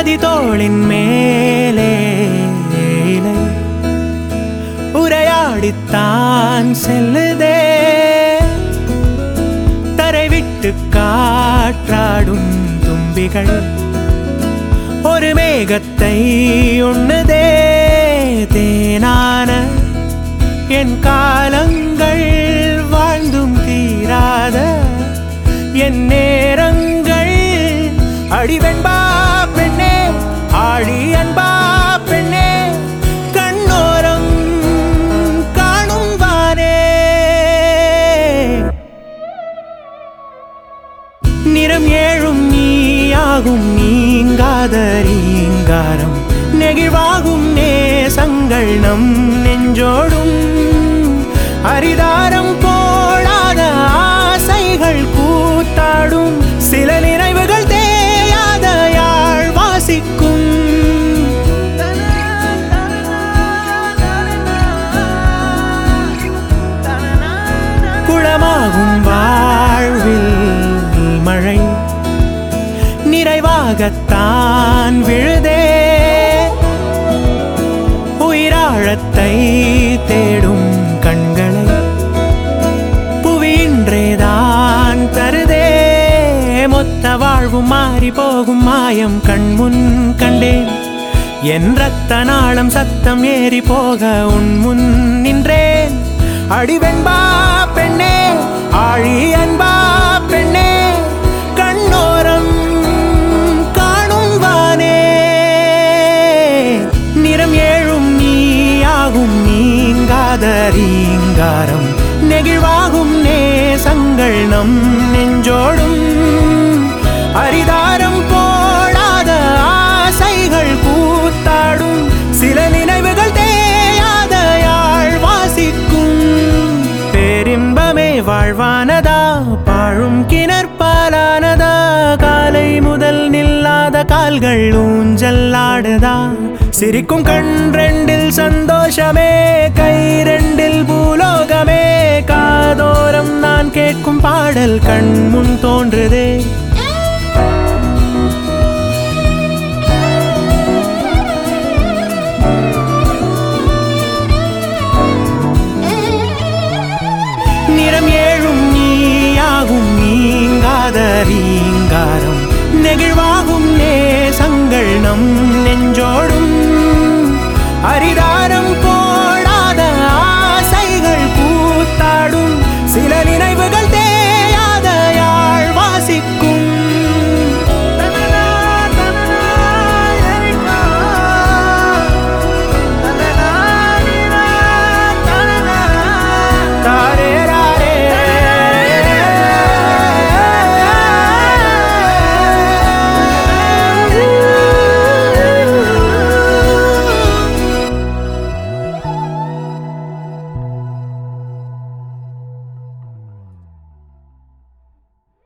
நதி தோளின் மேலே இலை உரையாடித்தான் செல்லுதே தரை விட்டு காற்றாடும் தும்பிகள் ஒரு மேகத்தை உண்ணுதே தேனான என் காலங்கள் வாழ்ந்தும் தீராத என் நேரங்கள் அடிவெண்பா பெண்ணே ஆழி அன்பா பெண்ணே கண்ணோரம் காணும் வானே நிறம் ஏழும் நீயாகும் நீங்காத ரீங்காரம் நெகிழ்வாகும் நேசங்கள் நம் நெஞ்சோடும் அரிதாரம் போடாத ஆசைகள் கூத்தாடும் சில நினைவுகள் தேயாத யாழ் வாசிக்கும் குளமாகும் வாழ்வில் மழை நிறைவாகத்தான் விழுதே உயிராழத்தை தேடும் கண்களை புவியின்றேதான் தருதே மொத்த வாழ்வும் மாறி போகும் மாயம் கண்முன் கண்டேன் என் ரத்த நாளம் சத்தம் ஏறி போக உன் முன் நின்றேன் அடிவெண்பா பெண்ணே ஆழி அன்பா பெண்ணே கண்ணோரம் காணும் வானே நிறம் ஏழும் நீயாகும் நீங்காத ரீங்காரம் நெகிழ்வாகும் நேசங்கள் நம் நெஞ்சோடும் அரிதாரம் போடாத ஆசைகள் கூத்தாடும் சில நினைவுகள் தேயாத யாழ் வாசிக்கும் பேரின்பமே வாழ்வானதா பாழும் கிணற்பாலானதா காலை முதல் நில்லாத கால்கள் ஊஞ்சல்லாடுதா சிரிக்கும் கண் ரெண்டில் சந்தோஷமே கை ரெண்டில் பூலோகமே காதோரம் நான் கேட்கும் பாடல் கண் முன் தோன்றுதே